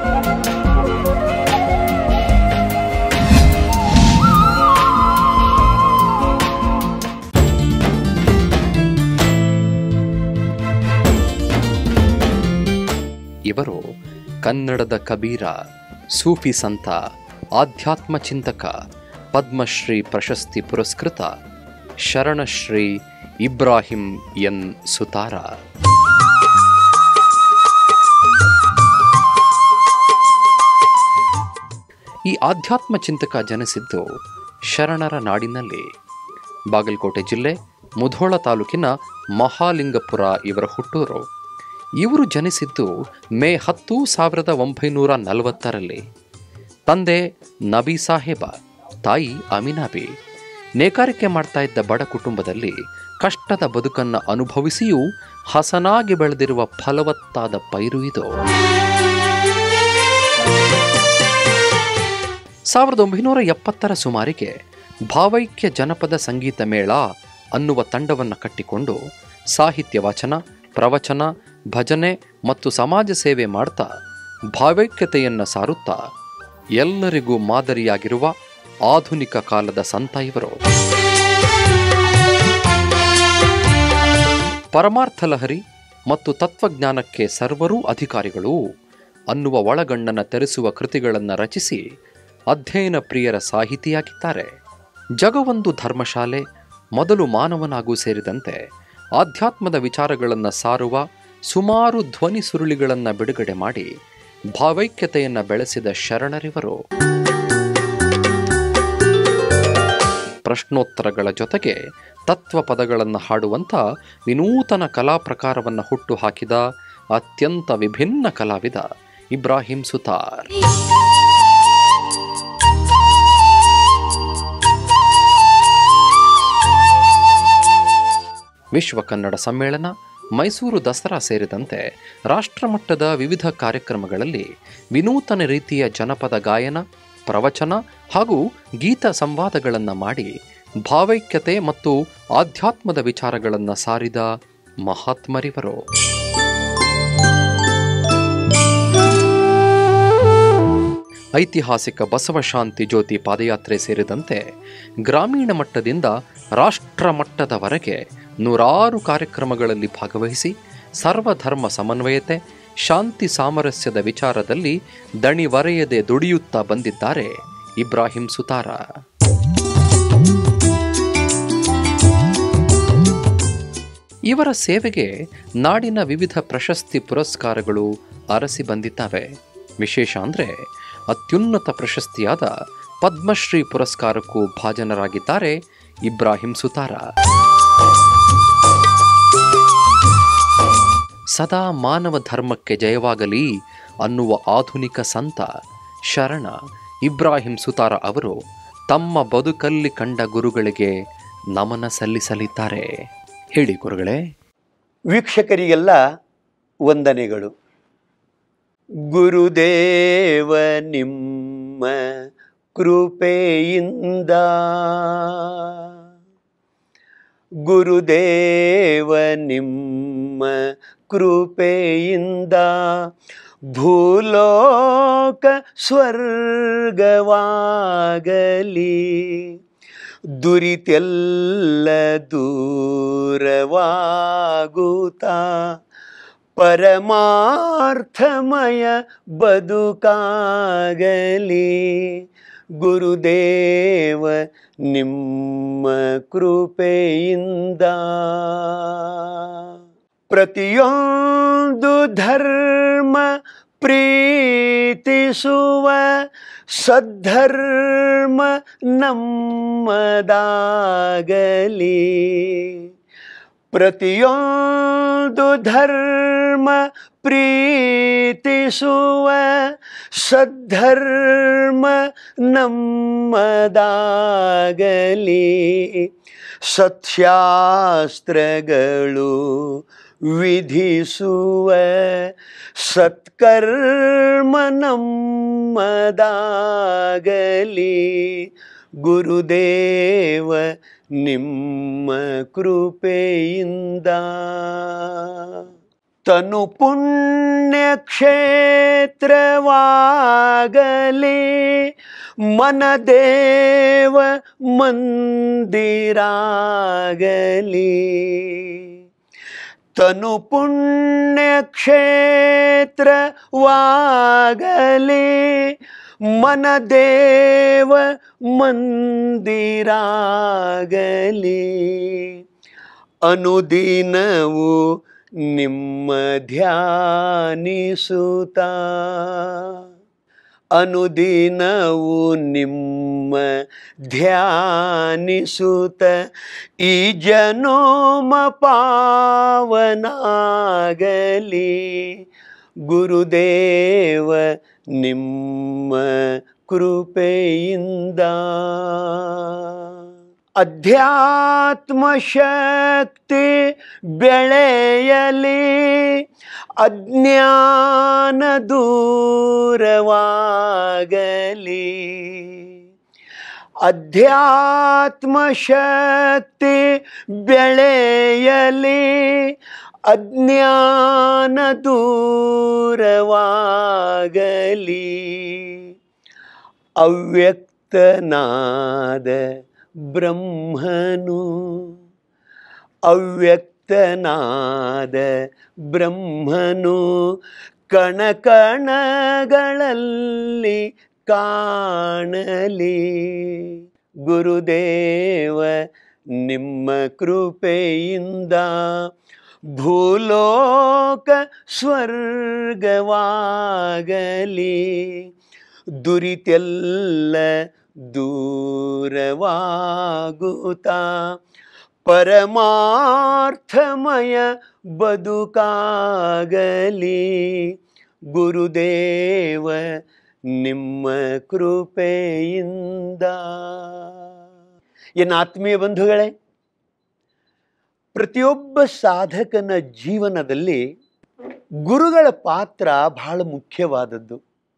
ಇವರು ಕನ್ನಡದ ಕಬೀರ ಸೂಫಿ ಸಂತ ಆಧ್ಯಾತ್ಮ ಚಿಂತಕ ಪದ್ಮಶ್ರೀ ಪ್ರಶಸ್ತಿ ಪುರಸ್ಕೃತ ಶರಣಶ್ರೀ ಇಬ್ರಾಹಿಂ ಎನ್ ಸುತಾರ ಈ ಆಧ್ಯಾತ್ಮ ಚಿಂತಕ ಜನಿಸಿದ್ದು ಶರಣರ ನಾಡಿನಲ್ಲಿ ಬಾಗಲಕೋಟೆ ಜಿಲ್ಲೆ ಮುಧೋಳ ತಾಲೂಕಿನ ಮಹಾಲಿಂಗಪುರ ಇವರ ಹುಟ್ಟೂರು ಇವರು ಜನಿಸಿದ್ದು ಮೇ ಹತ್ತು ಸಾವಿರದ ಒಂಬೈನೂರ ನಲವತ್ತರಲ್ಲಿ ತಂದೆ ನಬಿ ಸಾಹೇಬ ತಾಯಿ ಅಮಿನಾಬಿ ನೇಕಾರಿಕೆ ಮಾಡ್ತಾ ಇದ್ದ ಬಡ ಕುಟುಂಬದಲ್ಲಿ ಕಷ್ಟದ ಬದುಕನ್ನು ಅನುಭವಿಸಿಯೂ ಹಸನಾಗಿ ಬೆಳೆದಿರುವ ಫಲವತ್ತಾದ ಪೈರು ಇದು ಸಾವಿರದ ಒಂಬೈನೂರ ಎಪ್ಪತ್ತರ ಸುಮಾರಿಗೆ ಭಾವೈಕ್ಯ ಜನಪದ ಸಂಗೀತ ಮೇಳ ಅನ್ನುವ ತಂಡವನ್ನು ಕಟ್ಟಿಕೊಂಡು ಸಾಹಿತ್ಯ ವಾಚನ ಪ್ರವಚನ ಭಜನೆ ಮತ್ತು ಸಮಾಜ ಸೇವೆ ಮಾಡ್ತಾ ಭಾವೈಕ್ಯತೆಯನ್ನು ಸಾರುತ್ತಾ ಎಲ್ಲರಿಗೂ ಮಾದರಿಯಾಗಿರುವ ಆಧುನಿಕ ಕಾಲದ ಸಂತ ಇವರು ಪರಮಾರ್ಥ ಲಹರಿ ಮತ್ತು ತತ್ವಜ್ಞಾನಕ್ಕೆ ಸರ್ವರೂ ಅಧಿಕಾರಿಗಳು ಅನ್ನುವ ಒಳಗಣ್ಣನ್ನು ತೆರೆಸುವ ಕೃತಿಗಳನ್ನು ರಚಿಸಿ ಅಧ್ಯಯನ ಪ್ರಿಯರ ಸಾಹಿತಿಯಾಗಿದ್ದಾರೆ ಜಗವೊಂದು ಧರ್ಮಶಾಲೆ ಮೊದಲು ಮಾನವನಾಗೂ ಸೇರಿದಂತೆ ಆಧ್ಯಾತ್ಮದ ವಿಚಾರಗಳನ್ನು ಸಾರುವ ಸುಮಾರು ಧ್ವನಿ ಸುರುಳಿಗಳನ್ನು ಬಿಡುಗಡೆ ಮಾಡಿ ಭಾವೈಕ್ಯತೆಯನ್ನು ಬೆಳೆಸಿದ ಶರಣರಿವರು ಪ್ರಶ್ನೋತ್ತರಗಳ ಜೊತೆಗೆ ತತ್ವ ಪದಗಳನ್ನು ಹಾಡುವಂಥ ವಿನೂತನ ಕಲಾ ಪ್ರಕಾರವನ್ನು ಹುಟ್ಟು ಹಾಕಿದ ಅತ್ಯಂತ ವಿಭಿನ್ನ ಕಲಾವಿದ ಇಬ್ರಾಹಿಂ ಸುತಾರ್ ವಿಶ್ವ ಕನ್ನಡ ಸಮ್ಮೇಳನ ಮೈಸೂರು ದಸರಾ ಸೇರಿದಂತೆ ರಾಷ್ಟ್ರಮಟ್ಟದ ವಿವಿಧ ಕಾರ್ಯಕ್ರಮಗಳಲ್ಲಿ ವಿನೂತನ ರೀತಿಯ ಜನಪದ ಗಾಯನ ಪ್ರವಚನ ಹಾಗೂ ಗೀತ ಸಂವಾದಗಳನ್ನು ಮಾಡಿ ಭಾವೈಕ್ಯತೆ ಮತ್ತು ಆಧ್ಯಾತ್ಮದ ವಿಚಾರಗಳನ್ನು ಸಾರಿದ ಮಹಾತ್ಮರಿವರು ಐತಿಹಾಸಿಕ ಬಸವಶಾಂತಿ ಜ್ಯೋತಿ ಪಾದಯಾತ್ರೆ ಸೇರಿದಂತೆ ಗ್ರಾಮೀಣ ಮಟ್ಟದಿಂದ ರಾಷ್ಟ್ರ ಮಟ್ಟದವರೆಗೆ ನೂರಾರು ಕಾರ್ಯಕ್ರಮಗಳಲ್ಲಿ ಭಾಗವಹಿಸಿ ಸರ್ವಧರ್ಮ ಸಮನ್ವಯತೆ ಶಾಂತಿ ಸಾಮರಸ್ಯದ ವಿಚಾರದಲ್ಲಿ ದಣಿವರೆಯದೆ ದುಡಿಯುತ್ತಾ ಬಂದಿದ್ದಾರೆ ಇಬ್ರಾಹಿಂ ಸುತಾರ ಇವರ ಸೇವೆಗೆ ನಾಡಿನ ವಿವಿಧ ಪ್ರಶಸ್ತಿ ಪುರಸ್ಕಾರಗಳು ಅರಸಿ ಬಂದಿದ್ದಾವೆ ವಿಶೇಷ ಅಂದರೆ ಅತ್ಯುನ್ನತ ಪ್ರಶಸ್ತಿಯಾದ ಪದ್ಮಶ್ರೀ ಪುರಸ್ಕಾರಕ್ಕೂ ಭಾಜನರಾಗಿದ್ದಾರೆ ಇಬ್ರಾಹಿಂ ಸುತಾರ ಸದಾ ಮಾನವ ಧರ್ಮಕ್ಕೆ ಜಯವಾಗಲಿ ಅನ್ನುವ ಆಧುನಿಕ ಸಂತ ಶರಣ ಇಬ್ರಾಹಿಂ ಸುತಾರ ಅವರು ತಮ್ಮ ಬದುಕಲ್ಲಿ ಕಂಡ ಗುರುಗಳಿಗೆ ನಮನ ಸಲ್ಲಿಸಲಿದ್ದಾರೆ ಹೇಳಿ ಗುರುಗಳೇ ವೀಕ್ಷಕರಿಗೆಲ್ಲ ವಂದನೆಗಳು ಗುರುದೇವ ನಿಮ್ಮ ಕೃಪೆಯಿಂದ ಗುರುದೇವ ನಿಮ್ಮ ಕೃಪೆಯಿಂದ ಭೂಲೋಕ ಸ್ವರ್ಗವಾಗಲಿ ದುರಿತೆಲ್ಲ ದೂರವಾಗುತ್ತಾ ಪರಮಾರ್ಥಮಯ ಬದುಕಾಗಲಿ ಗುರುದೇವ ನಿಮ್ಮ ಕೃಪೆಯಿಂದ ಪ್ರತಿಯೊಂದು ಧರ್ಮ ಪ್ರೀತಿಸುವ ಸದ್ಧರ್ಮ ನಮ್ಮದಾಗಲಿ ಪ್ರತಿಯೊಂದು ಧರ್ಮ ಪ್ರೀತಿಸುವ ಸದ್ಧರ್ಮ ನಮ್ಮದಾಗಲಿ ಸತ್ಯಾಸ್ತ್ರಗಳು ವಿಧಿಸುವ ಸತ್ಕರ್ಮ ನಮ್ಮದಾಗಲಿ ಗುರುದೇವ ನಿಮ್ಮ ಕೃಪೆಯಿಂದ ತನು ಪುಣ್ಯ ಕ್ಷೇತ್ರವಾಗಲಿ ಮನದೇವ ಮಂದಿರಾಗಲಿ ತನು ಪುಣ್ಯ ಕ್ಷೇತ್ರವಾಗಲಿ ಮನದೇವ ಮಂದಿರಾಗಲಿ ಅನುದಿನವು ನಿಮ್ಮ ಧ್ಯಾನಿಸುತ್ತ ಅನುದಿನವು ನಿಮ್ಮ ಧ್ಯಾನಿಸುತ್ತ ಈ ಜನೋಮ ಪಾವನಾಗಲಿ ಗುರುದೇವ ನಿಮ್ಮ ಕೃಪೆಯಿಂದ ಅಧ್ಯಾತ್ಮ ಶಕ್ತಿ ಬೆಳೆಯಲಿ ಅಜ್ಞಾನ ದೂರವಾಗಲಿ ಅಧ್ಯಾತ್ಮ ಶಕ್ತಿ ಬೆಳೆಯಲಿ ಅಜ್ಞಾನ ದೂರವಾಗಲಿ ಅವ್ಯಕ್ತನಾದ ಬ್ರಹ್ಮನು ಅವ್ಯಕ್ತನಾದ ಬ್ರಹ್ಮನು ಕಣ ಕಣಗಳಲ್ಲಿ ಕಾಣಲಿ ಗುರುದೇವ ನಿಮ್ಮ ಕೃಪೆಯಿಂದ ಭೂಲೋಕ ಸ್ವರ್ಗವಾಗಲಿ ದುರಿತೆಲ್ಲ ದೂರವಾಗುತ್ತಾ ಪರಮಾರ್ಥಮಯ ಬದುಕಾಗಲಿ ಗುರುದೇವ ನಿಮ್ಮ ಕೃಪೆಯಿಂದ ಎನ್ನ ಆತ್ಮೀಯ ಬಂಧುಗಳೇ ಪ್ರತಿಯೊಬ್ಬ ಸಾಧಕನ ಜೀವನದಲ್ಲಿ ಗುರುಗಳ ಪಾತ್ರ ಬಹಳ ಮುಖ್ಯವಾದದ್ದು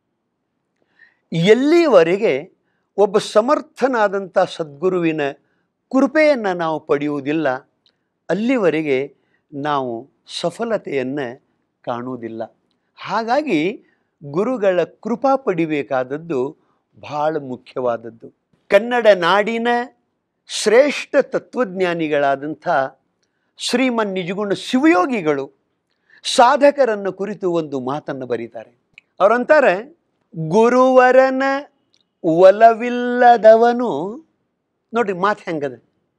ಎಲ್ಲಿವರೆಗೆ ಒಬ್ಬ ಸಮರ್ಥನಾದಂಥ ಸದ್ಗುರುವಿನ ಕೃಪೆಯನ್ನು ನಾವು ಪಡೆಯುವುದಿಲ್ಲ ಅಲ್ಲಿವರೆಗೆ ನಾವು ಸಫಲತೆಯನ್ನು ಕಾಣುವುದಿಲ್ಲ ಹಾಗಾಗಿ ಗುರುಗಳ ಕೃಪಾ ಪಡಿಬೇಕಾದದ್ದು ಬಹಳ ಮುಖ್ಯವಾದದ್ದು ಕನ್ನಡ ನಾಡಿನ ಶ್ರೇಷ್ಠ ತತ್ವಜ್ಞಾನಿಗಳಾದಂಥ ಶ್ರೀಮನ್ ನಿಜಗುಣ ಶಿವಯೋಗಿಗಳು ಸಾಧಕರನ್ನು ಕುರಿತು ಒಂದು ಮಾತನ್ನು ಬರೀತಾರೆ ಅವರಂತಾರೆ ಗುರುವರನ ಒಲವಿಲ್ಲದವನು ನೋಡ್ರಿ ಮಾತು ಹೆಂಗದ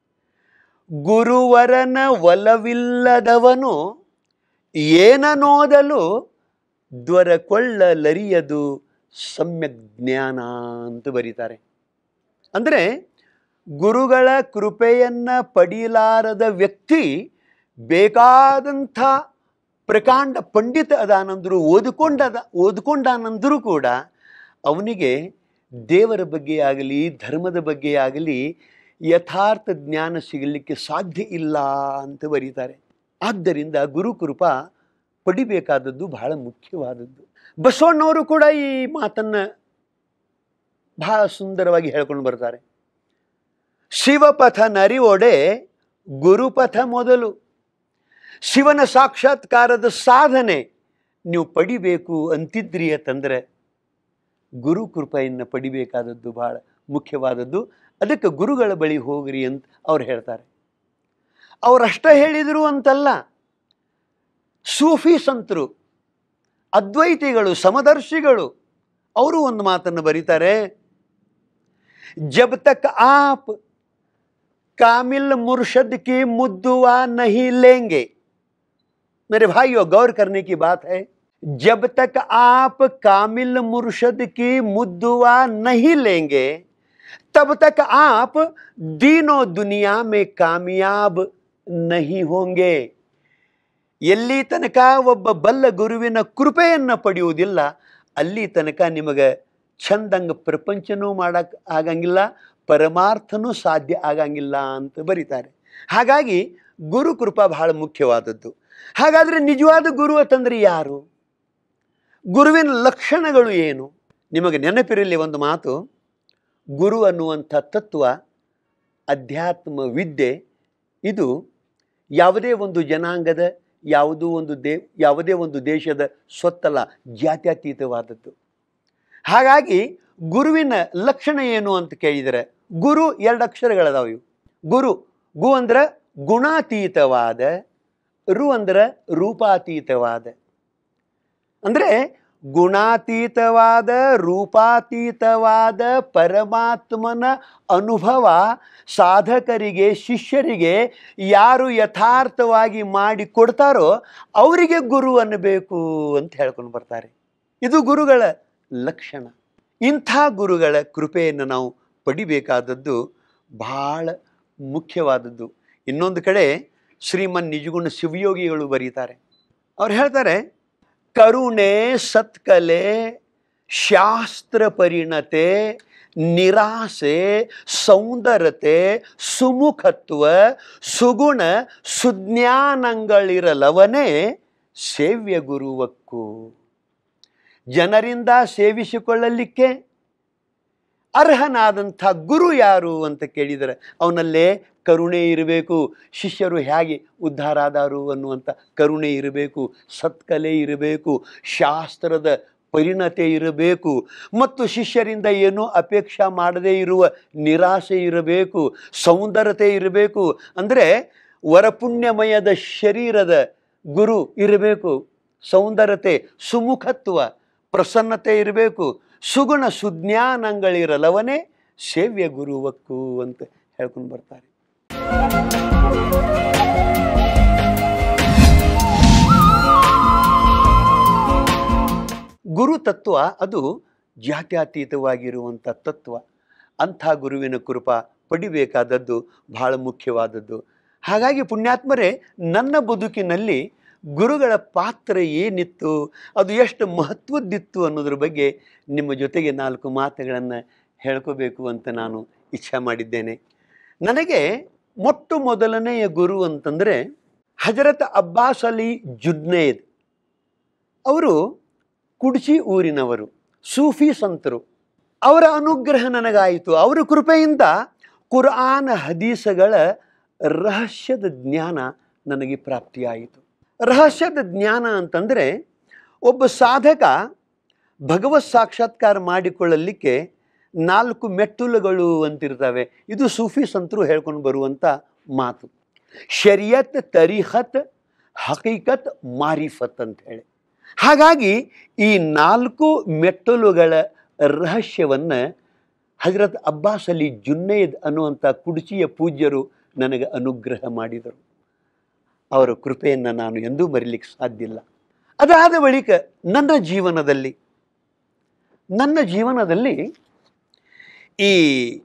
ಗುರುವರನ ಒಲವಿಲ್ಲದವನು ಏನನೋದಲು ದೊರಕೊಳ್ಳಲರಿಯದು ಸಮ್ಯಕ್ ಜ್ಞಾನ ಅಂತ ಬರೀತಾರೆ ಅಂದರೆ ಗುರುಗಳ ಕೃಪೆಯನ್ನು ಪಡೀಲಾರದ ವ್ಯಕ್ತಿ ಬೇಕಾದಂಥ ಪ್ರಕಾಂಡ ಪಂಡಿತ ಅದಾನಂದರು ಓದಿಕೊಂಡದ ಓದ್ಕೊಂಡಾನಂದರೂ ಕೂಡ ಅವನಿಗೆ ದೇವರ ಬಗ್ಗೆ ಆಗಲಿ ಧರ್ಮದ ಬಗ್ಗೆ ಆಗಲಿ ಯಥಾರ್ಥ ಜ್ಞಾನ ಸಿಗಲಿಕ್ಕೆ ಸಾಧ್ಯ ಇಲ್ಲ ಅಂತ ಬರೀತಾರೆ ಆದ್ದರಿಂದ ಗುರುಕೃಪಾ ಪಡಿಬೇಕಾದದ್ದು ಬಹಳ ಮುಖ್ಯವಾದದ್ದು ಬಸವಣ್ಣವರು ಕೂಡ ಈ ಮಾತನ್ನು ಬಹಳ ಸುಂದರವಾಗಿ ಹೇಳ್ಕೊಂಡು ಬರ್ತಾರೆ ಶಿವಪಥ ನರಿವೊಡೆ ಗುರುಪಥ ಮೊದಲು ಶಿವನ ಸಾಕ್ಷಾತ್ಕಾರದ ಸಾಧನೆ ನೀವು ಪಡಿಬೇಕು ಅಂತಿದ್ರಿ ಅಂತಂದರೆ ಗುರು ಕೃಪೆಯನ್ನು ಪಡಿಬೇಕಾದದ್ದು ಬಹಳ ಮುಖ್ಯವಾದದ್ದು ಅದಕ್ಕೆ ಗುರುಗಳ ಬಳಿ ಹೋಗ್ರಿ ಅಂತ ಅವ್ರು ಹೇಳ್ತಾರೆ ಅವರಷ್ಟ ಹೇಳಿದರು ಅಂತಲ್ಲ ಸೂಫಿ ಸಂತರು ಅದ್ವೈತಿಗಳು ಸಮದರ್ಶಿಗಳು ಅವರು ಒಂದು ಮಾತನ್ನು ಬರೀತಾರೆ ಜಬ್ ತಕ್ ಆಪ್ कामिल मुर्शद की मुद्दुआ नहीं लेंगे मेरे भाइयों गौर करने की बात है जब तक आप कामिल मुर्शद की मुद्दुआ नहीं लेंगे तब तक आप दीनों दुनिया में कामयाब नहीं होंगे ಎಲ್ಲಿ ತನಕ ಒಬ್ಬ ಬಲ್ಲ ಗುರುವಿನ ಕೃಪೆಯನ್ನು ಪಡೆಯುವುದಿಲ್ಲ ಅಲ್ಲಿ ತನಕ ನಿಮಗೆ ಚಂದಂಗ ಪ್ರಪಂಚನೂ ಮಾಡಕ್ ಆಗಂಗಿಲ್ಲ ಪರಮಾರ್ಥನೂ ಸಾಧ್ಯ ಆಗಂಗಿಲ್ಲ ಅಂತ ಬರೀತಾರೆ ಹಾಗಾಗಿ ಗುರು ಕೃಪಾ ಬಹಳ ಮುಖ್ಯವಾದದ್ದು ಹಾಗಾದರೆ ನಿಜವಾದ ಗುರು ಅಂತಂದ್ರೆ ಯಾರು ಗುರುವಿನ ಲಕ್ಷಣಗಳು ಏನು ನಿಮಗೆ ನೆನಪಿರಲಿ ಒಂದು ಮಾತು ಗುರು ಅನ್ನುವಂಥ ತತ್ವ ಅಧ್ಯಾತ್ಮ ವಿದ್ಯೆ ಇದು ಯಾವುದೇ ಒಂದು ಜನಾಂಗದ ಯಾವುದೂ ಒಂದು ದೇ ಯಾವುದೇ ಒಂದು ದೇಶದ ಸ್ವತ್ತಲ್ಲ ಜಾತ್ಯತೀತವಾದದ್ದು ಹಾಗಾಗಿ ಗುರುವಿನ ಲಕ್ಷಣ ಏನು ಅಂತ ಕೇಳಿದರೆ ಗುರು ಎರಡು ಅಕ್ಷರಗಳದಾವ ಇವು ಗುರು ಗು ಅಂದ್ರೆ ಗುಣಾತೀತವಾದ ರು ಅಂದ್ರೆ ರೂಪಾತೀತವಾದ ಅಂದರೆ ಗುಣಾತೀತವಾದ ರೂಪಾತೀತವಾದ ಪರಮಾತ್ಮನ ಅನುಭವ ಸಾಧಕರಿಗೆ ಶಿಷ್ಯರಿಗೆ ಯಾರು ಯಥಾರ್ಥವಾಗಿ ಮಾಡಿ ಕೊಡ್ತಾರೋ ಅವರಿಗೆ ಗುರು ಅನ್ನಬೇಕು ಅಂತ ಹೇಳ್ಕೊಂಡು ಬರ್ತಾರೆ ಇದು ಗುರುಗಳ ಲಕ್ಷಣ ಇಂಥ ಗುರುಗಳ ಕೃಪೆಯನ್ನು ನಾವು ಪಡಿಬೇಕಾದದ್ದು ಬಹಳ ಮುಖ್ಯವಾದದ್ದು ಇನ್ನೊಂದು ಕಡೆ ಶ್ರೀಮನ್ ನಿಜಗುಣ ಶಿವಯೋಗಿಗಳು ಬರೀತಾರೆ ಅವ್ರು ಹೇಳ್ತಾರೆ ಕರುಣೆ ಸತ್ಕಲೆ ಶಾಸ್ತ್ರ ಪರಿಣತೆ ನಿರಾಸೆ ಸೌಂದರತೆ ಸುಮುಖತ್ವ ಸುಗುಣ ಸುಜ್ಞಾನಗಳಿರಲವನೇ ಸೇವ್ಯ ಗುರುವಕ್ಕು ಜನರಿಂದ ಸೇವಿಸಿಕೊಳ್ಳಲಿಕ್ಕೆ ಅರ್ಹನಾದಂಥ ಗುರು ಯಾರು ಅಂತ ಕೇಳಿದರೆ ಅವನಲ್ಲೇ ಕರುಣೆ ಇರಬೇಕು ಶಿಷ್ಯರು ಹೇಗೆ ಉದ್ಧಾರ ಆದಾರು ಅನ್ನುವಂಥ ಕರುಣೆ ಇರಬೇಕು ಸತ್ಕಲೆ ಇರಬೇಕು ಶಾಸ್ತ್ರದ ಪರಿಣತೆ ಇರಬೇಕು ಮತ್ತು ಶಿಷ್ಯರಿಂದ ಏನೂ ಅಪೇಕ್ಷೆ ಮಾಡದೇ ಇರುವ ನಿರಾಸೆ ಇರಬೇಕು ಸೌಂದರ್ಯತೆ ಇರಬೇಕು ಅಂದರೆ ವರಪುಣ್ಯಮಯದ ಶರೀರದ ಗುರು ಇರಬೇಕು ಸೌಂದರ್ಯತೆ ಸುಮುಖತ್ವ ಪ್ರಸನ್ನತೆ ಇರಬೇಕು ಸುಗುಣ ಸುಜ್ಞಾನಗಳಿರಲವನೇ ಸೇವ್ಯ ಗುರುವಕ್ಕು ಅಂತ ಹೇಳ್ಕೊಂಡು ಬರ್ತಾರೆ ಗುರು ತತ್ವ ಅದು ಜಾತ್ಯತೀತವಾಗಿರುವಂಥ ತತ್ವ ಅಂಥ ಗುರುವಿನ ಕೃಪ ಪಡಿಬೇಕಾದದ್ದು ಬಹಳ ಮುಖ್ಯವಾದದ್ದು ಹಾಗಾಗಿ ಪುಣ್ಯಾತ್ಮರೇ ನನ್ನ ಬದುಕಿನಲ್ಲಿ ಗುರುಗಳ ಪಾತ್ರ ಏನಿತ್ತು ಅದು ಎಷ್ಟು ಮಹತ್ವದ್ದಿತ್ತು ಅನ್ನೋದ್ರ ಬಗ್ಗೆ ನಿಮ್ಮ ಜೊತೆಗೆ ನಾಲ್ಕು ಮಾತುಗಳನ್ನು ಹೇಳ್ಕೋಬೇಕು ಅಂತ ನಾನು ಇಚ್ಛೆ ಮಾಡಿದ್ದೇನೆ ನನಗೆ ಮೊಟ್ಟ ಮೊದಲನೆಯ ಗುರು ಅಂತಂದರೆ ಹಜರತ್ ಅಬ್ಬಾಸ್ ಅಲಿ ಜುಡ್ನೇದ್ ಅವರು ಕುಡ್ಚಿ ಊರಿನವರು ಸೂಫಿ ಸಂತರು ಅವರ ಅನುಗ್ರಹ ನನಗಾಯಿತು ಅವರ ಕೃಪೆಯಿಂದ ಕುರ್ಆನ್ ಹದೀಸಗಳ ರಹಸ್ಯದ ಜ್ಞಾನ ನನಗೆ ಪ್ರಾಪ್ತಿಯಾಯಿತು ರಹಸ್ಯದ ಜ್ಞಾನ ಅಂತಂದರೆ ಒಬ್ಬ ಸಾಧಕ ಭಗವತ್ ಸಾಕ್ಷಾತ್ಕಾರ ಮಾಡಿಕೊಳ್ಳಲಿಕ್ಕೆ ನಾಲ್ಕು ಮೆಟ್ಟುಲುಗಳು ಅಂತಿರ್ತವೆ ಇದು ಸೂಫಿ ಸಂತರು ಹೇಳ್ಕೊಂಡು ಬರುವಂಥ ಮಾತು ಶರಿಯತ್ ತರಿಹತ್ ಹಕೀಕತ್ ಮಾರಿಫತ್ ಅಂತ ಹೇಳಿ ಹಾಗಾಗಿ ಈ ನಾಲ್ಕು ಮೆಟ್ಟಲುಗಳ ರಹಸ್ಯವನ್ನು ಹಜರತ್ ಅಬ್ಬಾಸ್ ಅಲಿ ಜುನ್ನೇದ್ ಅನ್ನುವಂಥ ಕುಡ್ಚಿಯ ಪೂಜ್ಯರು ನನಗೆ ಅನುಗ್ರಹ ಮಾಡಿದರು ಅವರ ಕೃಪೆಯನ್ನು ನಾನು ಎಂದೂ ಮರಿಲಿಕ್ಕೆ ಸಾಧ್ಯ ಇಲ್ಲ ಅದಾದ ಬಳಿಕ ನನ್ನ ಜೀವನದಲ್ಲಿ ನನ್ನ ಜೀವನದಲ್ಲಿ ಈ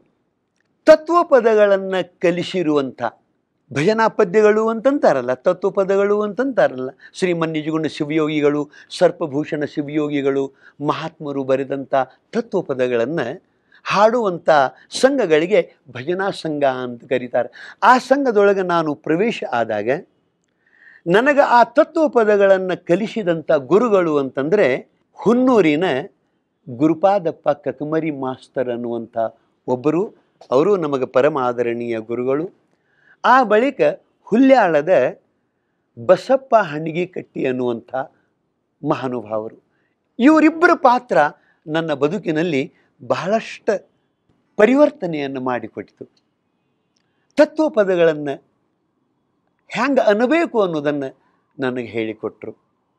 ತತ್ವಪದಗಳನ್ನು ಕಲಿಸಿರುವಂಥ ಭಜನಾ ಪದ್ಯಗಳು ಅಂತಂತಾರಲ್ಲ ತತ್ವಪದಗಳು ಅಂತಂತಾರಲ್ಲ ಶ್ರೀಮನ್ನಿಜುಗುಣ ಶಿವಯೋಗಿಗಳು ಸರ್ಪಭೂಷಣ ಶಿವಯೋಗಿಗಳು ಮಹಾತ್ಮರು ಬರೆದಂಥ ತತ್ವಪದಗಳನ್ನು ಹಾಡುವಂಥ ಸಂಘಗಳಿಗೆ ಭಜನಾ ಸಂಘ ಅಂತ ಕರೀತಾರೆ ಆ ಸಂಘದೊಳಗೆ ನಾನು ಪ್ರವೇಶ ಆದಾಗ ನನಗೆ ಆ ತತ್ವಪದಗಳನ್ನು ಕಲಿಸಿದಂಥ ಗುರುಗಳು ಅಂತಂದರೆ ಹುನ್ನೂರಿನ ಗುರುಪಾದಪ್ಪ ಕಕಮರಿ ಮಾಸ್ತರ್ ಅನ್ನುವಂಥ ಒಬ್ಬರು ಅವರು ನಮಗೆ ಪರಮ ಆದರಣೀಯ ಗುರುಗಳು ಆ ಬಳಿಕ ಹುಲ್ಯಾಳದ ಬಸಪ್ಪ ಹಂಡಿಗೆ ಕಟ್ಟಿ ಅನ್ನುವಂಥ ಮಹಾನುಭಾವರು ಇವರಿಬ್ಬರ ಪಾತ್ರ ನನ್ನ ಬದುಕಿನಲ್ಲಿ ಬಹಳಷ್ಟು ಪರಿವರ್ತನೆಯನ್ನು ಮಾಡಿಕೊಟ್ಟಿತು ತತ್ವಪದಗಳನ್ನು ಹ್ಯಾಂಗೆ ಅನ್ನಬೇಕು ಅನ್ನೋದನ್ನು ನನಗೆ ಹೇಳಿಕೊಟ್ರು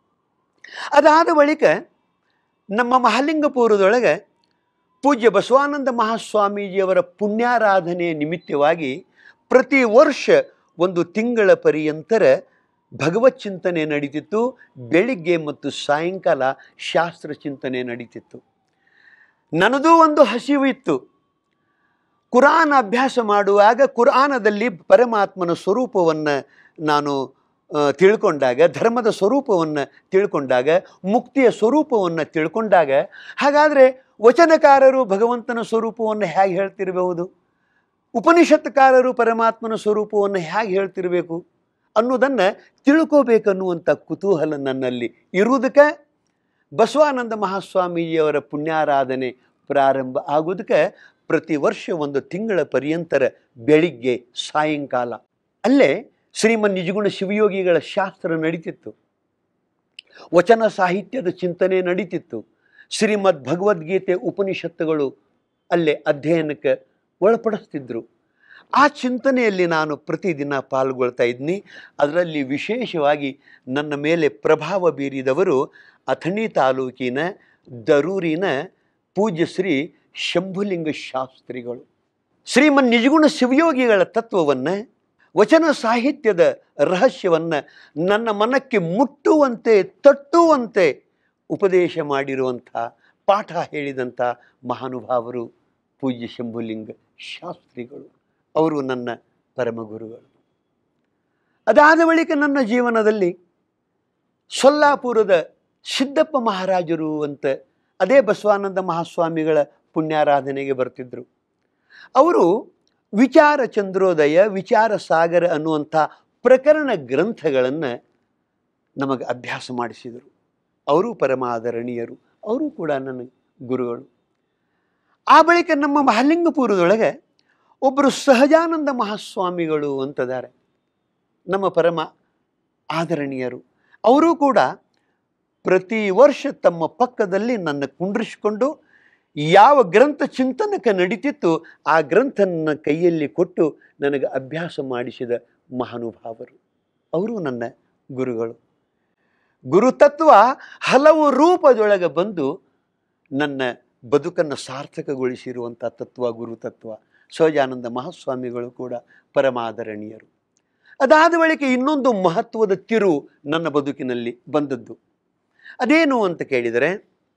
ಅದಾದ ಬಳಿಕ ನಮ್ಮ ಮಹಾಲಿಂಗಪುರದೊಳಗೆ ಪೂಜ್ಯ ಬಸವಾನಂದ ಮಹಾಸ್ವಾಮೀಜಿಯವರ ಪುಣ್ಯಾರಾಧನೆಯ ನಿಮಿತ್ತವಾಗಿ ಪ್ರತಿ ವರ್ಷ ಒಂದು ತಿಂಗಳ ಪರ್ಯಂತರ ಭಗವತ್ ಚಿಂತನೆ ನಡೀತಿತ್ತು ಬೆಳಿಗ್ಗೆ ಮತ್ತು ಸಾಯಂಕಾಲ ಶಾಸ್ತ್ರ ಚಿಂತನೆ ನಡೀತಿತ್ತು ನನ್ನದೂ ಒಂದು ಹಸಿವು ಇತ್ತು ಕುರಾನ್ ಅಭ್ಯಾಸ ಮಾಡುವಾಗ ಕುರಾನದಲ್ಲಿ ಪರಮಾತ್ಮನ ಸ್ವರೂಪವನ್ನು ನಾನು ಆ, ತಿಳ್ಕೊಂಡಾಗ ಧರ್ಮದ ಸ್ವರೂಪವನ್ನು ತಿಳ್ಕೊಂಡಾಗ ಮುಕ್ತಿಯ ಸ್ವರೂಪವನ್ನು ತಿಳ್ಕೊಂಡಾಗ ಹಾಗಾದರೆ ವಚನಕಾರರು ಭಗವಂತನ ಸ್ವರೂಪವನ್ನು ಹೇಗೆ ಹೇಳ್ತಿರಬಹುದು ಉಪನಿಷತ್ಕಾರರು ಪರಮಾತ್ಮನ ಸ್ವರೂಪವನ್ನು ಹೇಗೆ ಹೇಳ್ತಿರಬೇಕು ಅನ್ನೋದನ್ನು ತಿಳ್ಕೋಬೇಕನ್ನುವಂಥ ಕುತೂಹಲ ನನ್ನಲ್ಲಿ ಇರುವುದಕ್ಕೆ ಬಸವಾನಂದ ಮಹಾಸ್ವಾಮೀಜಿಯವರ ಪುಣ್ಯಾರಾಧನೆ ಪ್ರಾರಂಭ ಆಗೋದಕ್ಕೆ ಪ್ರತಿ ವರ್ಷ ಒಂದು ತಿಂಗಳ ಪರ್ಯಂತರ ಬೆಳಿಗ್ಗೆ ಸಾಯಂಕಾಲ ಅಲ್ಲೇ ಶ್ರೀಮನ್ ನಿಜಗುಣ ಶಿವಯೋಗಿಗಳ ಶಾಸ್ತ್ರ ನಡೀತಿತ್ತು ವಚನ ಸಾಹಿತ್ಯದ ಚಿಂತನೆ ನಡೀತಿತ್ತು ಶ್ರೀಮದ್ ಭಗವದ್ಗೀತೆ ಉಪನಿಷತ್ತುಗಳು ಅಲ್ಲೇ ಅಧ್ಯಯನಕ್ಕೆ ಒಳಪಡಿಸ್ತಿದ್ರು ಆ ಚಿಂತನೆಯಲ್ಲಿ ನಾನು ಪ್ರತಿದಿನ ಪಾಲ್ಗೊಳ್ತಾ ಇದ್ನಿ ಅದರಲ್ಲಿ ವಿಶೇಷವಾಗಿ ನನ್ನ ಮೇಲೆ ಪ್ರಭಾವ ಬೀರಿದವರು ಅಥಣಿ ತಾಲೂಕಿನ ದರೂರಿನ ಪೂಜ್ಯ ಶ್ರೀ ಶಂಭುಲಿಂಗ ಶಾಸ್ತ್ರಿಗಳು ಶ್ರೀಮನ್ ನಿಜಗುಣ ಶಿವಯೋಗಿಗಳ ತತ್ವವನ್ನು ವಚನ ಸಾಹಿತ್ಯದ ರಹಸ್ಯವನ್ನು ನನ್ನ ಮನಕ್ಕೆ ಮುಟ್ಟುವಂತೆ ತಟ್ಟುವಂತೆ ಉಪದೇಶ ಮಾಡಿರುವಂಥ ಪಾಠ ಹೇಳಿದಂಥ ಮಹಾನುಭಾವರು ಪೂಜ್ಯ ಶಂಭುಲಿಂಗ ಶಾಸ್ತ್ರಿಗಳು ಅವರು ನನ್ನ ಪರಮಗುರುಗಳು ಅದಾದ ಬಳಿಕ ನನ್ನ ಜೀವನದಲ್ಲಿ ಸೊಲ್ಲಾಪುರದ ಸಿದ್ದಪ್ಪ ಮಹಾರಾಜರು ಅಂತ ಅದೇ ಬಸವಾನಂದ ಮಹಾಸ್ವಾಮಿಗಳ ಪುಣ್ಯಾರಾಧನೆಗೆ ಬರ್ತಿದ್ರು ಅವರು ವಿಚಾರ ಚಂದ್ರೋದಯ ವಿಚಾರ ಸಾಗರ ಅನ್ನುವಂಥ ಪ್ರಕರಣ ಗ್ರಂಥಗಳನ್ನು ನಮಗೆ ಅಭ್ಯಾಸ ಮಾಡಿಸಿದರು ಅವರು ಪರಮಾದರಣೀಯರು ಅವರು ಕೂಡ ನನ್ನ ಗುರುಗಳು ಆ ಬಳಿಕ ನಮ್ಮ ಮಹಾಲಿಂಗಪುರದೊಳಗೆ ಒಬ್ಬರು ಸಹಜಾನಂದ ಮಹಾಸ್ವಾಮಿಗಳು ಅಂತದ್ದಾರೆ ನಮ್ಮ ಪರಮ ಆದರಣೀಯರು ಅವರು ಕೂಡ ಪ್ರತಿ ವರ್ಷ ತಮ್ಮ ಪಕ್ಕದಲ್ಲಿ ನನ್ನ ಕುಂಡ್ರಿಸಿಕೊಂಡು ಯಾವ ಗ್ರಂಥ ಚಿಂತನಕ್ಕೆ ನಡೀತಿತ್ತು ಆ ಗ್ರಂಥ ನನ್ನ ಕೈಯಲ್ಲಿ ಕೊಟ್ಟು ನನಗೆ ಅಭ್ಯಾಸ ಮಾಡಿಸಿದ ಮಹಾನುಭಾವರು ಅವರು ನನ್ನ ಗುರುಗಳು ಗುರುತತ್ವ ಹಲವು ರೂಪದೊಳಗೆ ಬಂದು ನನ್ನ ಬದುಕನ್ನು ಸಾರ್ಥಕಗೊಳಿಸಿರುವಂಥ ತತ್ವ ಗುರುತತ್ವ ಸಹಜಾನಂದ ಮಹಾಸ್ವಾಮಿಗಳು ಕೂಡ ಪರಮಾದರಣೀಯರು ಅದಾದ ಬಳಿಕ ಇನ್ನೊಂದು ಮಹತ್ವದ ತಿರು ನನ್ನ ಬದುಕಿನಲ್ಲಿ ಬಂದದ್ದು ಅದೇನು ಅಂತ ಕೇಳಿದರೆ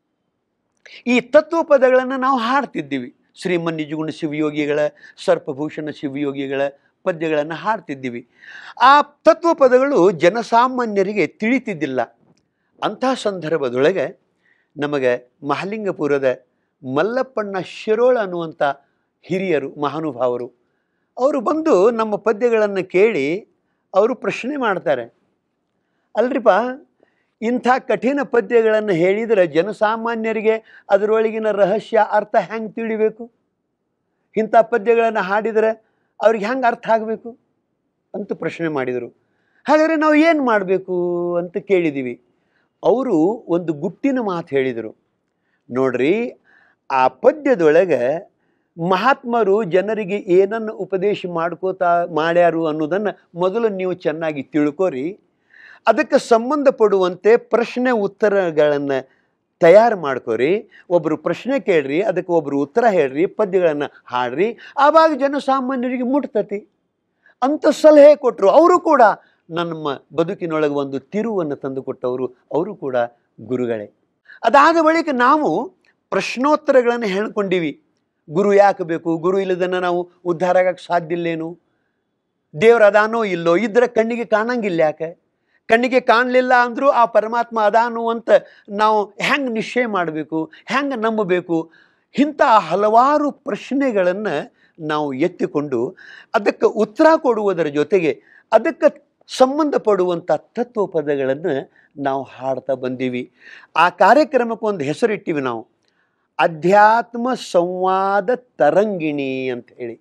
ಈ ತತ್ವ ಪದಗಳನ್ನು ನಾವು ಹಾಡ್ತಿದ್ದೀವಿ ಶ್ರೀಮನ್ ನಿಜಗುಣ ಶಿವಯೋಗಿಗಳ ಸರ್ಪಭೂಷಣ ಶಿವಯೋಗಿಗಳ ಪದ್ಯಗಳನ್ನು ಹಾಡ್ತಿದ್ದೀವಿ ಆ ತತ್ವ ಪದಗಳು ಜನಸಾಮಾನ್ಯರಿಗೆ ತಿಳಿತಿದ್ದಿಲ್ಲ ಅಂಥ ಸಂದರ್ಭದೊಳಗೆ ನಮಗೆ ಮಹಾಲಿಂಗಪುರದ ಮಲ್ಲಪ್ಪಣ್ಣ ಶಿರೋಳ ಅನ್ನುವಂಥ ಹಿರಿಯರು ಮಹಾನುಭಾವರು ಅವರು ಬಂದು ನಮ್ಮ ಪದ್ಯಗಳನ್ನು ಕೇಳಿ ಅವರು ಪ್ರಶ್ನೆ ಮಾಡ್ತಾರೆ ಅಲ್ರಿಪ್ಪ ಇಂಥ ಕಠಿಣ ಪದ್ಯಗಳನ್ನು ಹೇಳಿದರೆ ಜನಸಾಮಾನ್ಯರಿಗೆ ಅದರೊಳಗಿನ ರಹಸ್ಯ ಅರ್ಥ ಹೆಂಗೆ ತಿಳಿಬೇಕು ಇಂಥ ಪದ್ಯಗಳನ್ನು ಹಾಡಿದರೆ ಅವ್ರಿಗೆ ಹೆಂಗೆ ಅರ್ಥ ಆಗಬೇಕು ಅಂತ ಪ್ರಶ್ನೆ ಮಾಡಿದರು ಹಾಗಾದರೆ ನಾವು ಏನು ಮಾಡಬೇಕು ಅಂತ ಕೇಳಿದ್ದೀವಿ ಅವರು ಒಂದು ಗುಟ್ಟಿನ ಮಾತು ಹೇಳಿದರು ನೋಡ್ರಿ ಆ ಪದ್ಯದೊಳಗೆ ಮಹಾತ್ಮರು ಜನರಿಗೆ ಏನನ್ನು ಉಪದೇಶ ಮಾಡ್ಕೋತಾ ಮಾಡ್ಯಾರು ಅನ್ನೋದನ್ನು ಮೊದಲು ನೀವು ಚೆನ್ನಾಗಿ ತಿಳ್ಕೊರಿ ಅದಕ್ಕೆ ಸಂಬಂಧಪಡುವಂತೆ ಪ್ರಶ್ನೆ ಉತ್ತರಗಳನ್ನು ತಯಾರು ಮಾಡ್ಕೊರಿ ಒಬ್ಬರು ಪ್ರಶ್ನೆ ಕೇಳ್ರಿ ಅದಕ್ಕೆ ಒಬ್ಬರು ಉತ್ತರ ಹೇಳ್ರಿ ಪದ್ಯಗಳನ್ನು ಹಾಡ್ರಿ ಆವಾಗ ಜನಸಾಮಾನ್ಯರಿಗೆ ಮುಟ್ತತಿ ಅಂತ ಸಲಹೆ ಕೊಟ್ಟರು ಅವರು ಕೂಡ ನಮ್ಮ ಬದುಕಿನೊಳಗೆ ಒಂದು ತಿರುವನ್ನು ತಂದುಕೊಟ್ಟವರು ಅವರು ಕೂಡ ಗುರುಗಳೇ ಅದಾದ ಬಳಿಕ ನಾವು ಪ್ರಶ್ನೋತ್ತರಗಳನ್ನು ಹೇಳ್ಕೊಂಡಿವಿ ಗುರು ಯಾಕೆ ಬೇಕು ಗುರು ಇಲ್ಲದನ್ನು ನಾವು ಉದ್ಧಾರ ಆಗಕ್ಕೆ ಸಾಧ್ಯ ಇಲ್ಲೇನು ದೇವ್ರ ಅದಾನೋ ಇಲ್ಲೋ ಇದ್ರೆ ಕಣ್ಣಿಗೆ ಕಾಣಂಗಿಲ್ಲ ಯಾಕೆ ಕಣ್ಣಿಗೆ ಕಾಣಲಿಲ್ಲ ಅಂದರೂ ಆ ಪರಮಾತ್ಮ ಅದಾನು ಅಂತ ನಾವು ಹೆಂಗೆ ನಿಶ್ಚಯ ಮಾಡಬೇಕು ಹೆಂಗೆ ನಂಬಬೇಕು ಇಂಥ ಹಲವಾರು ಪ್ರಶ್ನೆಗಳನ್ನು ನಾವು ಎತ್ತಿಕೊಂಡು ಅದಕ್ಕೆ ಉತ್ತರ ಕೊಡುವುದರ ಜೊತೆಗೆ ಅದಕ್ಕೆ ಸಂಬಂಧಪಡುವಂಥ ತತ್ವ ಪದಗಳನ್ನು ನಾವು ಹಾಡ್ತಾ ಬಂದೀವಿ ಆ ಕಾರ್ಯಕ್ರಮಕ್ಕೆ ಒಂದು ಹೆಸರಿಟ್ಟಿವಿ ನಾವು ಅಧ್ಯಾತ್ಮ ಸಂವಾದ ತರಂಗಿಣಿ ಅಂತ ಹೇಳಿ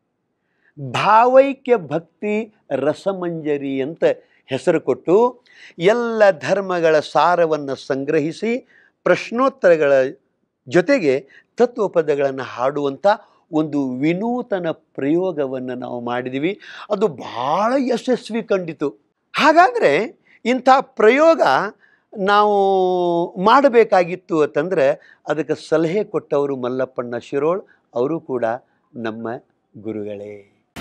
ಭಾವೈಕ್ಯ ಭಕ್ತಿ ರಸಮಂಜರಿ ಅಂತ ಹೆಸರು ಕೊಟ್ಟು ಎಲ್ಲ ಧರ್ಮಗಳ ಸಾರವನ್ನು ಸಂಗ್ರಹಿಸಿ ಪ್ರಶ್ನೋತ್ತರಗಳ ಜೊತೆಗೆ ತತ್ವಪದಗಳನ್ನು ಹಾಡುವಂಥ ಒಂದು ವಿನೂತನ ಪ್ರಯೋಗವನ್ನು ನಾವು ಮಾಡಿದ್ದೀವಿ ಅದು ಬಹಳ ಯಶಸ್ವಿ ಕಂಡಿತು ಹಾಗಾದರೆ ಇಂಥ ಪ್ರಯೋಗ ನಾವು ಮಾಡಬೇಕಾಗಿತ್ತು ಅಂತಂದರೆ ಅದಕ್ಕೆ ಸಲಹೆ ಕೊಟ್ಟವರು ಮಲ್ಲಪ್ಪಣ್ಣ ಶಿರೋಳ್ ಅವರು ಕೂಡ ನಮ್ಮ ಗುರುಗಳೇ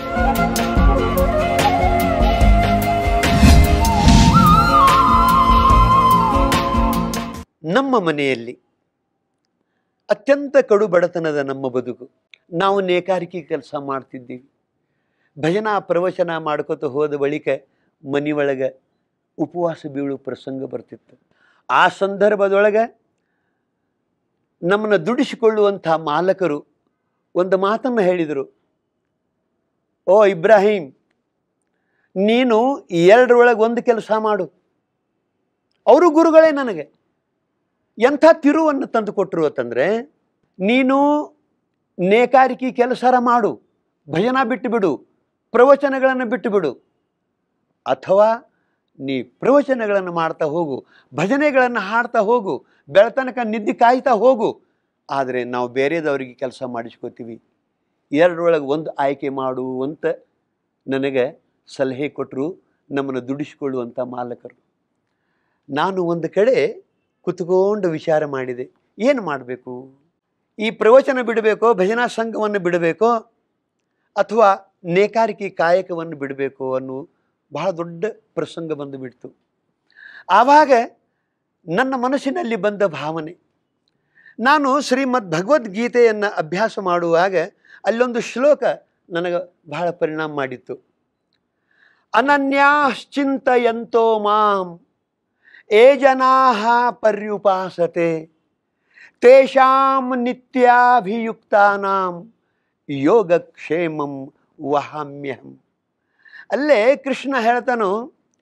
ನಮ್ಮ ಮನೆಯಲ್ಲಿ ಅತ್ಯಂತ ಕಡು ಬಡತನದ ನಮ್ಮ ಬದುಕು ನಾವು ನೇಕಾರಿಕೆ ಕೆಲಸ ಮಾಡ್ತಿದ್ದೀವಿ ಭಜನಾ ಪ್ರವಚನ ಮಾಡ್ಕೊತ ಹೋದ ಬಳಿಕ ಮನೆಯೊಳಗೆ ಉಪವಾಸ ಬೀಳು ಪ್ರಸಂಗ ಬರ್ತಿತ್ತು ಆ ಸಂದರ್ಭದೊಳಗೆ ನಮ್ಮನ್ನು ದುಡಿಸಿಕೊಳ್ಳುವಂಥ ಮಾಲಕರು ಒಂದು ಮಾತನ್ನು ಹೇಳಿದರು ಓ ಇಬ್ರಾಹಿಂ ನೀನು ಎರಡರೊಳಗೆ ಒಂದು ಕೆಲಸ ಮಾಡು ಅವರು ಗುರುಗಳೇ ನನಗೆ ಎಂಥ ತಿರುವನ್ನು ತಂದು ಕೊಟ್ಟರು ಅಂತಂದರೆ ನೀನು ನೇಕಾರಿಕೆ ಕೆಲಸ ಮಾಡು ಭಜನ ಬಿಟ್ಟು ಬಿಡು ಪ್ರವಚನಗಳನ್ನು ಬಿಟ್ಟು ಬಿಡು ಅಥವಾ ನೀ ಪ್ರವಚನಗಳನ್ನು ಮಾಡ್ತಾ ಹೋಗು ಭಜನೆಗಳನ್ನು ಹಾಡ್ತಾ ಹೋಗು ಬೆಳತನಕ ನಿದ್ದೆ ಕಾಯ್ತಾ ಹೋಗು ಆದರೆ ನಾವು ಬೇರೆದವರಿಗೆ ಕೆಲಸ ಮಾಡಿಸ್ಕೋತೀವಿ ಎರಡರೊಳಗೆ ಒಂದು ಆಯ್ಕೆ ಮಾಡು ಅಂತ ನನಗೆ ಸಲಹೆ ಕೊಟ್ಟರು ನಮ್ಮನ್ನು ದುಡಿಸಿಕೊಳ್ಳುವಂಥ ಮಾಲಕರು ನಾನು ಒಂದು ಕಡೆ ಕುತ್ಕೊಂಡು ವಿಚಾರ ಮಾಡಿದೆ ಏನು ಮಾಡಬೇಕು ಈ ಪ್ರವಚನ ಬಿಡಬೇಕೋ ಭಜನಾ ಸಂಘವನ್ನು ಬಿಡಬೇಕೋ ಅಥವಾ ನೇಕಾರಿಕೆ ಕಾಯಕವನ್ನು ಬಿಡಬೇಕು ಅನ್ನೋ ಬಹಳ ದೊಡ್ಡ ಪ್ರಸಂಗ ಬಂದು ಬಿಡ್ತು ಆವಾಗ ನನ್ನ ಮನಸ್ಸಿನಲ್ಲಿ ಬಂದ ಭಾವನೆ ನಾನು ಶ್ರೀಮದ್ ಭಗವದ್ಗೀತೆಯನ್ನು ಅಭ್ಯಾಸ ಮಾಡುವಾಗ ಅಲ್ಲೊಂದು ಶ್ಲೋಕ ನನಗೆ ಬಹಳ ಪರಿಣಾಮ ಮಾಡಿತ್ತು ಅನನ್ಯಾಶ್ಚಿಂತಯಂತೋ ಮಾಂ ಏ ಜನಾ ಪರ್ಯುಪಾಸತೆ ತೇಷಾಂ ನಿತ್ಯಾಭಿಯುಕ್ತಾನಾಂ ಯೋಗಕ್ಷೇಮಂ ವಹಾಮ್ಯಹಂ ಅಲ್ಲೇ ಕೃಷ್ಣ ಹೇಳ್ತಾನು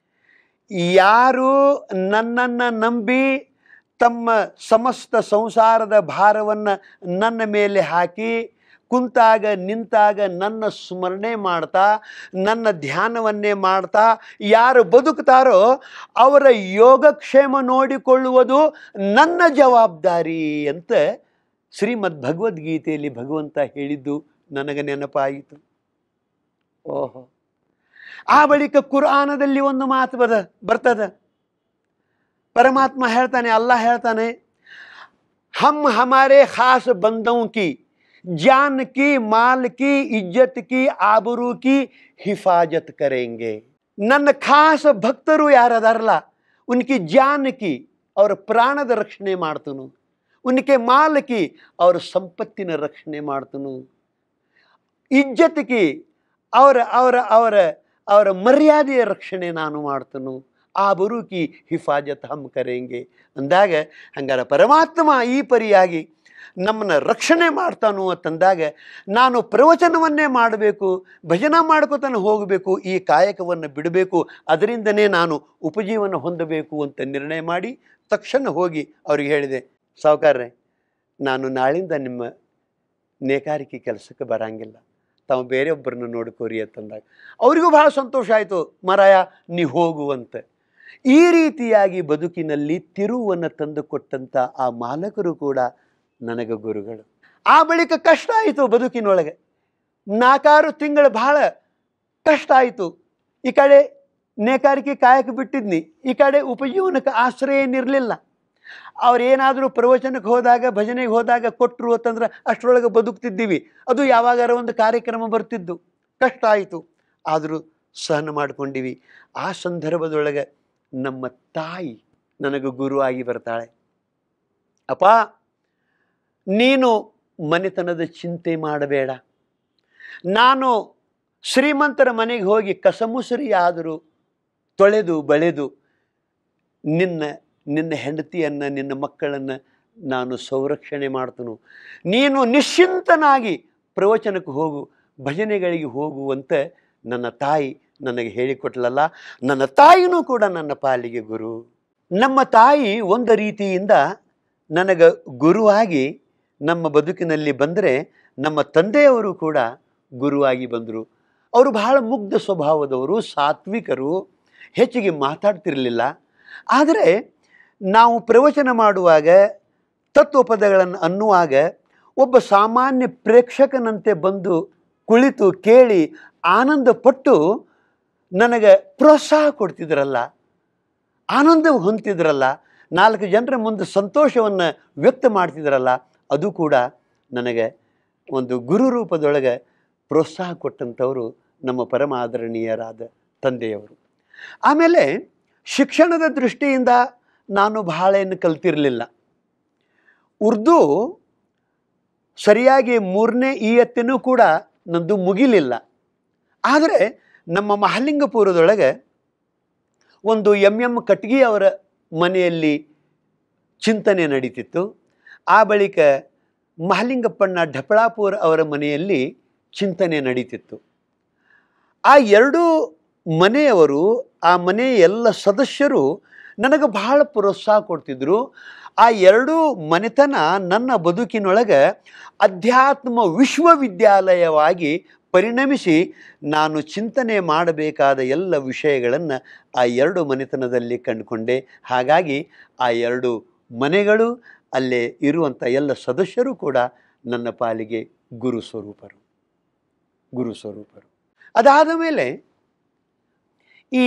ಯಾರು ನನ್ನನ್ನು ನಂಬಿ ತಮ್ಮ ಸಮಸ್ತ ಸಂಸಾರದ ಭಾರವನ್ನು ನನ್ನ ಮೇಲೆ ಹಾಕಿ ಕುಂತಾಗ ನಿಂತಾಗ ನನ್ನ ಸ್ಮರಣೆ ಮಾಡ್ತಾ ನನ್ನ ಧ್ಯಾನವನ್ನೇ ಮಾಡ್ತಾ ಯಾರು ಬದುಕ್ತಾರೋ ಅವರ ಯೋಗಕ್ಷೇಮ ನೋಡಿಕೊಳ್ಳುವುದು ನನ್ನ ಜವಾಬ್ದಾರಿ ಅಂತ ಶ್ರೀಮದ್ ಭಗವದ್ಗೀತೆಯಲ್ಲಿ ಭಗವಂತ ಹೇಳಿದ್ದು ನನಗೆ ನೆನಪಾಯಿತು ಓಹೋ ಆ ಬಳಿಕ ಕುರಾನದಲ್ಲಿ ಒಂದು ಮಾತು ಬದ ಬರ್ತದ ಪರಮಾತ್ಮ ಹೇಳ್ತಾನೆ ಅಲ್ಲ ಹೇಳ್ತಾನೆ ಹಮ್ ಹಮಾರೆ ಖಾಸ್ ಬಂದೋं की जान की माल की इज्जत की आबरू की हिफाजत करेंगे ನನ್ನ ಖಾಸ ಭಕ್ತರು ಯಾರದಾರಲ್ಲ ಉನ್ಕಿ ಜಾನ್ ಕಿ ಅವರ ಪ್ರಾಣದ ರಕ್ಷಣೆ ಮಾಡ್ತನು ಉನ್ಕೆ ಮಾಲ್ ಕಿ ಅವರ ಸಂಪತ್ತಿನ ರಕ್ಷಣೆ ಮಾಡ್ತನು ಇಜ್ಜತ್ ಕಿ ಅವರ ಅವರ ಅವರ ಅವರ ಮರ್ಯಾದೆಯ ರಕ್ಷಣೆ ನಾನು ಮಾಡ್ತನು ಆ ಬರುಕಿ ಹಿಫಾಜತ್ ಹಮ್ ಕರೆಂಗೆ ಅಂದಾಗ ಹಂಗಾರ ಪರಮಾತ್ಮ ಈ ಪರಿಯಾಗಿ ನಮ್ಮನ್ನ ರಕ್ಷಣೆ ಮಾಡ್ತಾನು ಅಂತಂದಾಗ ನಾನು ಪ್ರವಚನವನ್ನೇ ಮಾಡಬೇಕು ಭಜನಾ ಮಾಡ್ಕೊತಾನೆ ಹೋಗಬೇಕು ಈ ಕಾಯಕವನ್ನು ಬಿಡಬೇಕು ಅದರಿಂದನೇ ನಾನು ಉಪಜೀವನ ಹೊಂದಬೇಕು ಅಂತ ನಿರ್ಣಯ ಮಾಡಿ ತಕ್ಷಣ ಹೋಗಿ ಅವ್ರಿಗೆ ಹೇಳಿದೆ ಸಾವುಕಾರ್ರೆ ನಾನು ನಾಳಿಂದ ನಿಮ್ಮ ನೇಕಾರಿಕೆ ಕೆಲಸಕ್ಕೆ ಬರಂಗಿಲ್ಲ ತಾವು ಬೇರೆಯೊಬ್ಬರನ್ನು ನೋಡ್ಕೋರಿ ಅಂತಂದಾಗ ಅವರಿಗೂ ಬಹಳ ಸಂತೋಷ ಆಯಿತು ಮರಾಯ ನೀ ಹೋಗುವಂತ ಈ ರೀತಿಯಾಗಿ ಬದುಕಿನಲ್ಲಿ ತಿರುವನ್ನು ತಂದುಕೊಟ್ಟಂಥ ಆ ಮಾಲಕರು ಕೂಡ ನನಗೆ ಗುರುಗಳು ಆ ಬಳಿಕ ಕಷ್ಟ ಆಯಿತು ಬದುಕಿನೊಳಗೆ ನಾಲ್ಕಾರು ತಿಂಗಳು ಬಹಳ ಕಷ್ಟ ಆಯಿತು ಈ ಕಡೆ ನೇಕಾರಿಕೆ ಕಾಯಕ ಬಿಟ್ಟಿದ್ನಿ ಈ ಕಡೆ ಉಪಜೀವನಕ್ಕೆ ಆಶ್ರಯ ಏನಿರಲಿಲ್ಲ ಅವ್ರೇನಾದರೂ ಪ್ರವಚನಕ್ಕೆ ಹೋದಾಗ ಭಜನೆಗೆ ಹೋದಾಗ ಕೊಟ್ಟರು ಅಂತಂದ್ರೆ ಅಷ್ಟರೊಳಗೆ ಬದುಕ್ತಿದ್ದೀವಿ ಅದು ಯಾವಾಗಾರ ಒಂದು ಕಾರ್ಯಕ್ರಮ ಬರ್ತಿದ್ದು ಕಷ್ಟ ಆಯಿತು ಆದರೂ ಸಹನ ಮಾಡ್ಕೊಂಡಿವಿ ಆ ಸಂದರ್ಭದೊಳಗೆ ನಮ್ಮ ತಾಯಿ ನನಗೆ ಗುರುವಾಗಿ ಬರ್ತಾಳೆ ಅಪ್ಪ ನೀನು ಮನೆತನದ ಚಿಂತೆ ಮಾಡಬೇಡ ನಾನು ಶ್ರೀಮಂತರ ಮನೆಗೆ ಹೋಗಿ ಕಸಮುಸರಿ ಆದರೂ ತೊಳೆದು ಬಳೆದು ನಿನ್ನ ನಿನ್ನ ಹೆಂಡತಿಯನ್ನು ನಿನ್ನ ಮಕ್ಕಳನ್ನು ನಾನು ಸಂರಕ್ಷಣೆ ಮಾಡ್ತನು ನೀನು ನಿಶ್ಚಿಂತನಾಗಿ ಪ್ರವಚನಕ್ಕೆ ಹೋಗು ಭಜನೆಗಳಿಗೆ ಹೋಗುವಂತ ನನ್ನ ತಾಯಿ ನನಗೆ ಹೇಳಿಕೊಟ್ಲಲ್ಲ ನನ್ನ ತಾಯಿನೂ ಕೂಡ ನನ್ನ ಪಾಲಿಗೆ ಗುರು ನಮ್ಮ ತಾಯಿ ಒಂದು ರೀತಿಯಿಂದ ನನಗೆ ಗುರುವಾಗಿ ನಮ್ಮ ಬದುಕಿನಲ್ಲಿ ಬಂದರೆ ನಮ್ಮ ತಂದೆಯವರು ಕೂಡ ಗುರುವಾಗಿ ಬಂದರು ಅವರು ಬಹಳ ಮುಗ್ಧ ಸ್ವಭಾವದವರು ಸಾತ್ವಿಕರು ಹೆಚ್ಚಿಗೆ ಮಾತಾಡ್ತಿರಲಿಲ್ಲ ಆದರೆ ನಾವು ಪ್ರವಚನ ಮಾಡುವಾಗ ತತ್ವಪದಗಳನ್ನು ಅನ್ನುವಾಗ ಒಬ್ಬ ಸಾಮಾನ್ಯ ಪ್ರೇಕ್ಷಕನಂತೆ ಬಂದು ಕುಳಿತು ಕೇಳಿ ಆನಂದ ಪಟ್ಟು ನನಗೆ ಪ್ರೋತ್ಸಾಹ ಕೊಡ್ತಿದ್ರಲ್ಲ ಆನಂದ ಹೊಂತಿದ್ರಲ್ಲ ನಾಲ್ಕು ಜನರ ಮುಂದೆ ಸಂತೋಷವನ್ನು ವ್ಯಕ್ತ ಮಾಡ್ತಿದ್ರಲ್ಲ ಅದು ಕೂಡ ನನಗೆ ಒಂದು ಗುರು ರೂಪದೊಳಗೆ ಪ್ರೋತ್ಸಾಹ ಕೊಟ್ಟಂಥವರು ನಮ್ಮ ಪರಮ ಆದರಣೀಯರಾದ ತಂದೆಯವರು ಆಮೇಲೆ ಶಿಕ್ಷಣದ ದೃಷ್ಟಿಯಿಂದ ನಾನು ಬಹಳ ಏನು ಕಲ್ತಿರಲಿಲ್ಲ ಉರ್ದು ಸರಿಯಾಗಿ ಮೂರನೇ ಇಯತ್ತಿನೂ ಕೂಡ ನಂದು ಮುಗಿಲಿಲ್ಲ ಆದರೆ ನಮ್ಮ ಮಹಲಿಂಗಪುರದೊಳಗೆ ಒಂದು ಎಂ ಎಂ ಕಟ್ಗಿ ಅವರ ಮನೆಯಲ್ಲಿ ಚಿಂತನೆ ನಡೀತಿತ್ತು ಆ ಬಳಿಕ ಮಹಲಿಂಗಪ್ಪಣ್ಣ ಢಪಳಾಪುರ ಅವರ ಮನೆಯಲ್ಲಿ ಚಿಂತನೆ ನಡೀತಿತ್ತು ಆ ಎರಡೂ ಮನೆಯವರು ಆ ಮನೆಯ ಎಲ್ಲ ಸದಸ್ಯರು ನನಗೆ ಬಹಳ ಪ್ರೋತ್ಸಾಹ ಕೊಡ್ತಿದ್ರು ಆ ಎರಡೂ ಮನೆತನ ನನ್ನ ಬದುಕಿನೊಳಗೆ ಅಧ್ಯಾತ್ಮ ವಿಶ್ವವಿದ್ಯಾಲಯವಾಗಿ ಪರಿಣಮಿಸಿ ನಾನು ಚಿಂತನೆ ಮಾಡಬೇಕಾದ ಎಲ್ಲ ವಿಷಯಗಳನ್ನು ಆ ಎರಡು ಮನೆತನದಲ್ಲಿ ಕಂಡುಕೊಂಡೆ ಹಾಗಾಗಿ ಆ ಎರಡು ಮನೆಗಳು ಅಲ್ಲೇ ಇರುವಂಥ ಎಲ್ಲ ಸದಸ್ಯರು ಕೂಡ ನನ್ನ ಪಾಲಿಗೆ ಗುರು ಸ್ವರೂಪರು ಗುರು ಸ್ವರೂಪರು ಅದಾದ ಮೇಲೆ ಈ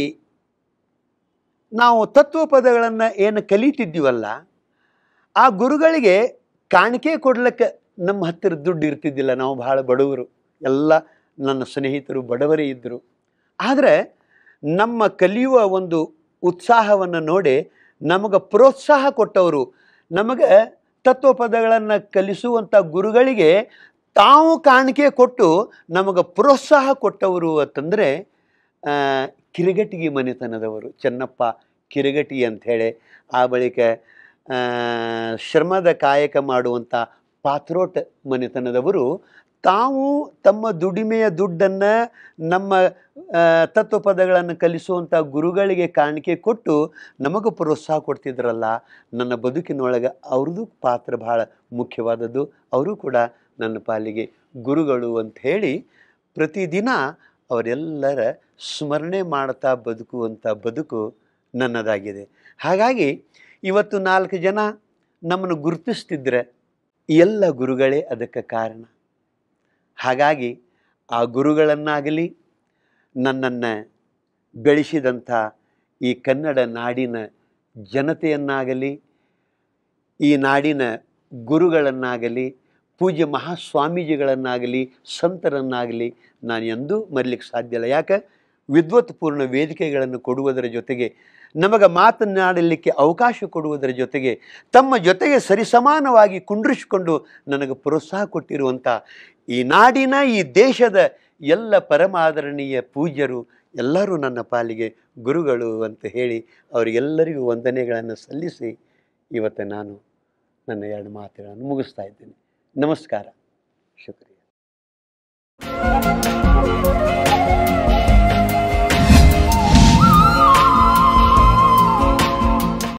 ನಾವು ತತ್ವಪದಗಳನ್ನು ಏನು ಕಲಿತಿದ್ದೀವಲ್ಲ ಆ ಗುರುಗಳಿಗೆ ಕಾಣಿಕೆ ಕೊಡ್ಲಿಕ್ಕೆ ನಮ್ಮ ಹತ್ತಿರ ದುಡ್ಡು ಇರ್ತಿದ್ದಿಲ್ಲ ನಾವು ಬಹಳ ಬಡವರು ಎಲ್ಲ ನನ್ನ ಸ್ನೇಹಿತರು ಬಡವರೇ ಇದ್ದರು ಆದರೆ ನಮ್ಮ ಕಲಿಯುವ ಒಂದು ಉತ್ಸಾಹವನ್ನು ನೋಡಿ ನಮಗೆ ಪ್ರೋತ್ಸಾಹ ಕೊಟ್ಟವರು ನಮಗೆ ತತ್ವಪದಗಳನ್ನು ಕಲಿಸುವಂಥ ಗುರುಗಳಿಗೆ ತಾವು ಕಾಣಿಕೆ ಕೊಟ್ಟು ನಮಗೆ ಪ್ರೋತ್ಸಾಹ ಕೊಟ್ಟವರು ಅಂತಂದರೆ ಆ, ಕಿರಿಗಟ್ಟಿಗೆ ಮನೆತನದವರು ಚೆನ್ನಪ್ಪ ಕಿರಿಗಟಿ ಅಂಥೇಳಿ ಆ ಬಳಿಕ ಆ, ಶ್ರಮದ ಕಾಯಕ ಮಾಡುವಂಥ ಪಾತ್ರೋಟ್ ಮನೆತನದವರು ತಾವು ತಮ್ಮ ದುಡಿಮೆಯ ದುಡ್ಡನ್ನು ನಮ್ಮ ಆ, ತತ್ವಪದಗಳನ್ನು ಕಲಿಸುವಂಥ ಗುರುಗಳಿಗೆ ಕಾಣಿಕೆ ಕೊಟ್ಟು ನಮಗೆ ಪ್ರೋತ್ಸಾಹ ಕೊಡ್ತಿದ್ರಲ್ಲ ನನ್ನ ಬದುಕಿನೊಳಗೆ ಅವ್ರದ್ದು ಪಾತ್ರ ಬಹಳ ಮುಖ್ಯವಾದದ್ದು ಅವರು ಕೂಡ ನನ್ನ ಪಾಲಿಗೆ ಗುರುಗಳು ಅಂತ ಹೇಳಿ ಪ್ರತಿದಿನ ಅವರೆಲ್ಲರ ಸ್ಮರಣೆ ಮಾಡ್ತಾ ಬದುಕುವಂಥ ಬದುಕು ನನ್ನದಾಗಿದೆ ಹಾಗಾಗಿ ಇವತ್ತು ನಾಲ್ಕು ಜನ ನಮ್ಮನ್ನು ಗುರುತಿಸ್ತಿದ್ರೆ ಎಲ್ಲ ಗುರುಗಳೇ ಅದಕ್ಕೆ ಕಾರಣ ಹಾಗಾಗಿ ಆ ಗುರುಗಳನ್ನಾಗಲಿ ನನ್ನನ್ನು ಬೆಳೆಸಿದಂಥ ಈ ಕನ್ನಡ ನಾಡಿನ ಜನತೆಯನ್ನಾಗಲಿ ಈ ನಾಡಿನ ಗುರುಗಳನ್ನಾಗಲಿ ಪೂಜ್ಯ ಮಹಾಸ್ವಾಮೀಜಿಗಳನ್ನಾಗಲಿ ಸಂತರನ್ನಾಗಲಿ ನಾನು ಎಂದೂ ಮರಿಲಿಕ್ಕೆ ಸಾಧ್ಯ ಇಲ್ಲ ಯಾಕೆ ವಿದ್ವತ್ಪೂರ್ಣ ವೇದಿಕೆಗಳನ್ನು ಕೊಡುವುದರ ಜೊತೆಗೆ ನಮಗೆ ಮಾತನಾಡಲಿಕ್ಕೆ ಅವಕಾಶ ಕೊಡುವುದರ ಜೊತೆಗೆ ತಮ್ಮ ಜೊತೆಗೆ ಸರಿಸಮಾನವಾಗಿ ಕುಂಡ್ರಿಸಿಕೊಂಡು ನನಗೆ ಪ್ರೋತ್ಸಾಹ ಕೊಟ್ಟಿರುವಂಥ ಈ ನಾಡಿನ ಈ ದೇಶದ ಎಲ್ಲ ಪರಮಾದರಣೀಯ ಪೂಜ್ಯರು ಎಲ್ಲರೂ ನನ್ನ ಪಾಲಿಗೆ ಗುರುಗಳು ಅಂತ ಹೇಳಿ ಅವರಿಗೆಲ್ಲರಿಗೂ ವಂದನೆಗಳನ್ನು ಸಲ್ಲಿಸಿ ಇವತ್ತು ನಾನು ನನ್ನ ಎರಡು ಮಾತುಗಳನ್ನು ಮುಗಿಸ್ತಾ ಇದ್ದೇನೆ ನಮಸ್ಕಾರ ಶುಕ್ರಿಯ